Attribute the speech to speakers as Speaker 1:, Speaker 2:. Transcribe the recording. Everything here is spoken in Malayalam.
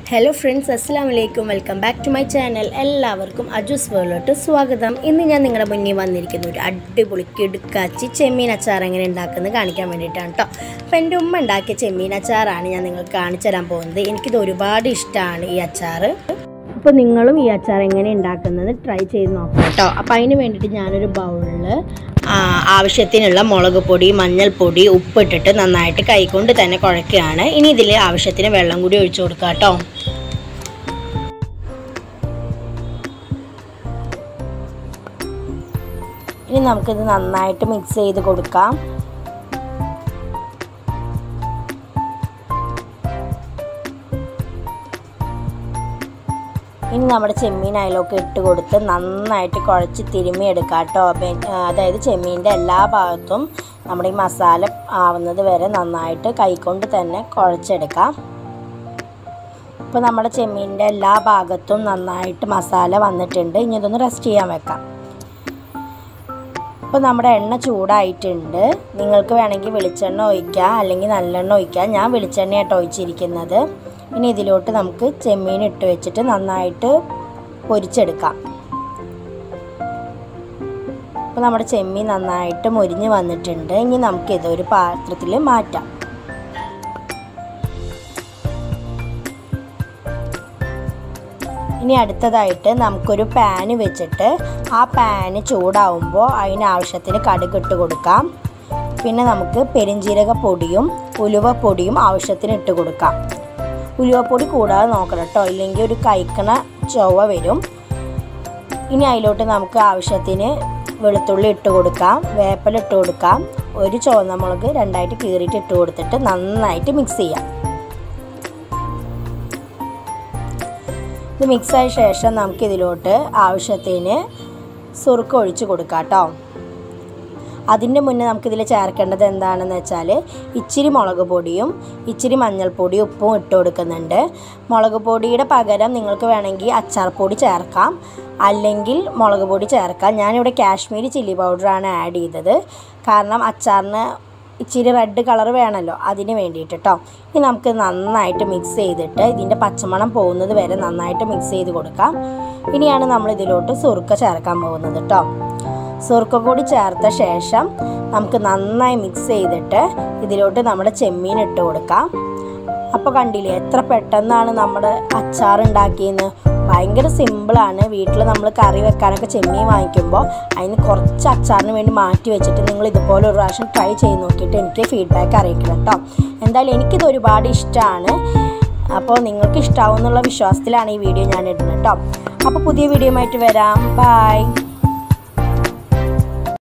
Speaker 1: ഹലോ ഫ്രണ്ട്സ് അസ്സാം വലൈക്കും welcome back to my channel എല്ലാവർക്കും അജൂസ് വേൾഡിലോട്ട് സ്വാഗതം ഇന്ന് ഞാൻ നിങ്ങളുടെ മുന്നിൽ വന്നിരിക്കുന്ന ഒരു അടിപൊളി കിടുക്കാച്ചി ചെമ്മീൻ അച്ചാർ എങ്ങനെ ഉണ്ടാക്കുന്നത് കാണിക്കാൻ വേണ്ടിയിട്ടാണ് കേട്ടോ അപ്പോൾ എൻ്റെ ഉമ്മ ഉണ്ടാക്കിയ ചെമ്മീൻ അച്ചാറാണ് ഞാൻ നിങ്ങൾക്ക് കാണിച്ചു തരാൻ പോകുന്നത് എനിക്കിത് ഒരുപാട് ഇഷ്ടമാണ് ഈ അച്ചാർ അപ്പോൾ നിങ്ങളും ഈ അച്ചാർ എങ്ങനെ ഉണ്ടാക്കുന്നത് ട്രൈ ചെയ്ത് നോക്കാം കേട്ടോ അപ്പോൾ അതിന് വേണ്ടിയിട്ട് ഞാനൊരു ബൗളിൽ ആവശ്യത്തിനുള്ള മുളക് പൊടി മഞ്ഞൾപ്പൊടി ഉപ്പിട്ടിട്ട് നന്നായിട്ട് കൈകൊണ്ട് തന്നെ കുഴക്കുകയാണ് ഇനി ഇതിൽ ആവശ്യത്തിന് വെള്ളം കൂടി ഒഴിച്ചു കൊടുക്കാം കേട്ടോ ഇനി നമുക്കിത് നന്നായിട്ട് മിക്സ് ചെയ്ത് കൊടുക്കാം ഇനി നമ്മുടെ ചെമ്മീൻ അതിലൊക്കെ ഇട്ട് കൊടുത്ത് നന്നായിട്ട് കുഴച്ച് തിരുമ്മി എടുക്കാം കേട്ടോ അതായത് ചെമ്മീൻ്റെ എല്ലാ ഭാഗത്തും നമ്മുടെ ഈ മസാല ആവുന്നത് വരെ നന്നായിട്ട് കൈകൊണ്ട് തന്നെ കുഴച്ചെടുക്കാം ഇപ്പോൾ നമ്മുടെ ചെമ്മീൻ്റെ എല്ലാ ഭാഗത്തും നന്നായിട്ട് മസാല വന്നിട്ടുണ്ട് ഇനി ഇതൊന്ന് റെസ്റ്റ് ചെയ്യാൻ വെക്കാം ഇപ്പോൾ നമ്മുടെ എണ്ണ ചൂടായിട്ടുണ്ട് നിങ്ങൾക്ക് വേണമെങ്കിൽ വെളിച്ചെണ്ണ ഒഴിക്കാം അല്ലെങ്കിൽ നല്ലെണ്ണ ഒഴിക്കാം ഞാൻ വെളിച്ചെണ്ണയായിട്ട് ഒഴിച്ചിരിക്കുന്നത് ഇനി ഇതിലോട്ട് നമുക്ക് ചെമ്മീൻ ഇട്ട് വെച്ചിട്ട് നന്നായിട്ട് പൊരിച്ചെടുക്കാം അപ്പോൾ നമ്മുടെ ചെമ്മീൻ നന്നായിട്ട് മൊരിഞ്ഞ് വന്നിട്ടുണ്ട് ഇനി നമുക്കിത് ഒരു പാത്രത്തിൽ മാറ്റാം ഇനി അടുത്തതായിട്ട് നമുക്കൊരു പാന് വെച്ചിട്ട് ആ പാന് ചൂടാവുമ്പോൾ അതിനാവശ്യത്തിന് കടുക് ഇട്ട് കൊടുക്കാം പിന്നെ നമുക്ക് പെരിഞ്ജീരക പൊടിയും ഉലുവ പൊടിയും ആവശ്യത്തിന് ഇട്ട് കൊടുക്കാം ഉലുവപ്പൊടി കൂടാതെ നോക്കണം കേട്ടോ ഇല്ലെങ്കിൽ ഒരു കഴിക്കണ ചൊവ്വ വരും ഇനി അതിലോട്ട് നമുക്ക് ആവശ്യത്തിന് വെളുത്തുള്ളി ഇട്ട് കൊടുക്കാം വേപ്പല ഇട്ട് കൊടുക്കാം ഒരു ചുവന്ന മുളക് രണ്ടായിട്ട് കീറിയിട്ട് ഇട്ട് കൊടുത്തിട്ട് നന്നായിട്ട് മിക്സ് ചെയ്യാം ഇത് മിക്സായ ശേഷം നമുക്ക് ഇതിലോട്ട് ആവശ്യത്തിന് സുറുക്ക് ഒഴിച്ച് കൊടുക്കാം കേട്ടോ അതിൻ്റെ മുന്നേ നമുക്കിതിൽ ചേർക്കേണ്ടത് എന്താണെന്ന് വെച്ചാൽ ഇച്ചിരി മുളക് പൊടിയും ഇച്ചിരി മഞ്ഞൾപ്പൊടിയും ഉപ്പും ഇട്ട് കൊടുക്കുന്നുണ്ട് മുളക് പൊടിയുടെ പകരം നിങ്ങൾക്ക് വേണമെങ്കിൽ അച്ചാർ പൊടി ചേർക്കാം അല്ലെങ്കിൽ മുളക് പൊടി ചേർക്കാം ഞാനിവിടെ കാശ്മീരി ചില്ലി പൗഡറാണ് ആഡ് ചെയ്തത് കാരണം അച്ചാറിന് ഇച്ചിരി റെഡ് കളർ വേണമല്ലോ അതിന് വേണ്ടിയിട്ട് കേട്ടോ ഇനി നമുക്ക് നന്നായിട്ട് മിക്സ് ചെയ്തിട്ട് ഇതിൻ്റെ പച്ചമണം പോകുന്നത് വരെ നന്നായിട്ട് മിക്സ് ചെയ്ത് കൊടുക്കാം ഇനിയാണ് നമ്മൾ ഇതിലോട്ട് സുറുക്ക ചേർക്കാൻ പോകുന്നത് കേട്ടോ സുറുക്ക കൂടി ചേർത്ത ശേഷം നമുക്ക് നന്നായി മിക്സ് ചെയ്തിട്ട് ഇതിലോട്ട് നമ്മുടെ ചെമ്മീൻ ഇട്ട് കൊടുക്കാം അപ്പോൾ കണ്ടില്ലേ എത്ര പെട്ടെന്നാണ് നമ്മുടെ അച്ചാർ ഉണ്ടാക്കിയെന്ന് ഭയങ്കര സിമ്പിളാണ് വീട്ടിൽ നമ്മൾ കറി വെക്കാനൊക്കെ ചെമ്മീൻ വാങ്ങിക്കുമ്പോൾ അതിന് കുറച്ച് അച്ചാറിന് വേണ്ടി മാറ്റി വെച്ചിട്ട് നിങ്ങൾ ഇതുപോലെ ഒരു പ്രാവശ്യം ട്രൈ ചെയ്ത് നോക്കിയിട്ട് എനിക്ക് ഫീഡ്ബാക്ക് അറിയിക്കണം കേട്ടോ എന്തായാലും എനിക്കിത് ഒരുപാട് ഇഷ്ടമാണ് അപ്പോൾ നിങ്ങൾക്ക് ഇഷ്ടമാവും എന്നുള്ള വിശ്വാസത്തിലാണ് ഈ വീഡിയോ ഞാൻ ഇടുന്നത് കേട്ടോ അപ്പോൾ പുതിയ വീഡിയോ ആയിട്ട് വരാം ബൈ